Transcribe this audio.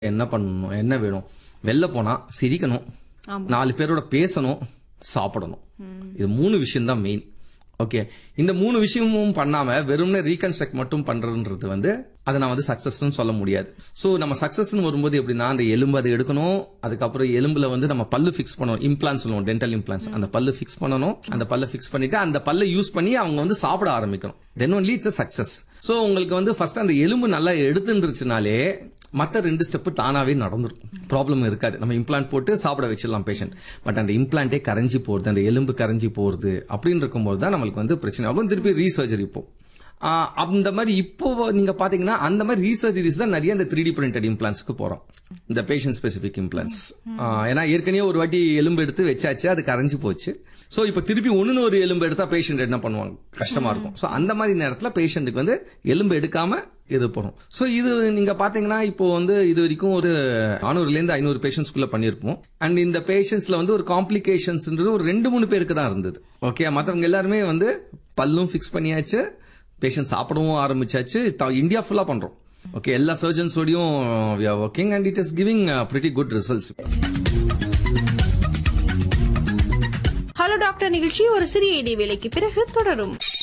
என்ன பண்ணணும் என்ன வேணும் வெளில போனா சிரிக்கணும் ஆமா. நாலு பேரோட பேசணும் சாப்பிடணும் இது மூணு விஷயம் தான் மெயின் ஓகே இந்த மூணு விஷயமும் பண்ணாம வெறும்னே ரீகன்ஸ்ட்ரக்ட் மட்டும் பண்றதுன்றது வந்து அதை நான் வந்து சக்சஸ்னு சொல்ல முடியாது ஸோ நம்ம சக்சஸ்னு வரும்போது எப்படின்னா அந்த எலும்பு அதை எடுக்கணும் அதுக்கப்புறம் எலும்புல வந்து நம்ம பல்லு ஃபிக்ஸ் பண்ணணும் இம்ப்ளான்ஸ் சொல்லுவோம் டென்டல் இம்ப்ளான்ஸ் அந்த பல்லு ஃபிக்ஸ் பண்ணணும் அந்த பல்லை ஃபிக்ஸ் பண்ணிட்டு அந்த பல்லை யூஸ் பண்ணி அவங்க வந்து சாப்பிட ஆரம்பிக்கணும் then only it's success so உங்களுக்கு வந்து ஃபர்ஸ்ட் அந்த எலும்பு நல்லா எடுத்துருச்சுனாலே மற்ற ரெண்டு ஸ்டெப்பு தானாவே நடந்துரும் ப்ராப்ளம் இருக்காது நம்ம இம்ப்ளான்ட் போட்டு சாப்பிட வச்சிடலாம் பேஷண்ட் பட் அந்த இம்ப்ளான்ட்டே கரைஞ்சி போறது அந்த எலும்பு கரைஞ்சி போறது அப்படின்னு இருக்கும்போது தான் நம்மளுக்கு வந்து பிரச்சனை ஆகும் திருப்பி ரீசர்ஜரி இப்போ ஆஹ் அந்த மாதிரி இப்போ நீங்க பாத்தீங்கன்னா அந்த மாதிரி ரீசர்ஜரிஸ் தான் நிறைய இந்த த்ரீ டி பிரிண்டட் இம்ப்ளான்ஸ்க்கு போறோம் இந்த பேஷண்ட் ஸ்பெசிபிக் இம்ப்ளான்ஸ் ஏன்னா ஏற்கனவே ஒரு வாட்டி எலும்பு எடுத்து வச்சாச்சு அது கரைஞ்சு போச்சு சோ இப்போ திருப்பி ஒண்ணுன்னு ஒரு எலும்பு எடுத்தா பேஷண்ட் என்ன பண்ணுவாங்க கஷ்டமா இருக்கும் சோ அந்த மாதிரி நேரத்துல பேஷண்ட்டுக்கு வந்து எலும்பு எடுக்காம இது போறோம் சோ இது நீங்க பாத்தீங்கன்னா இப்போ வந்து இது வரைக்கும் ஒரு நானூறுல இருந்து ஐநூறு பேஷண்ட்ஸ்குள்ள பண்ணிருப்போம் அண்ட் இந்த பேஷண்ட்ஸ்ல வந்து ஒரு காம்ப்ளிகேஷன்ஸ்ன்றது ஒரு ரெண்டு மூணு பேருக்கு தான் இருந்தது ஓகே மத்தவங்க எல்லாருமே வந்து பல்லும் ஃபிக்ஸ் பண்ணியாச்சு பேஷண்ட் சாப்பிடவும் ஆரம்பிச்சாச்சு த- இந்தியா ஃபுல்லா பண்றோம் ஓகே எல்லா சர்ஜன்ஸோடையும் working and it is giving pretty good results hello doctor நிகழ்ச்சி ஒரு சிறிய இடைவேளைக்கு பிறகு தொடரும்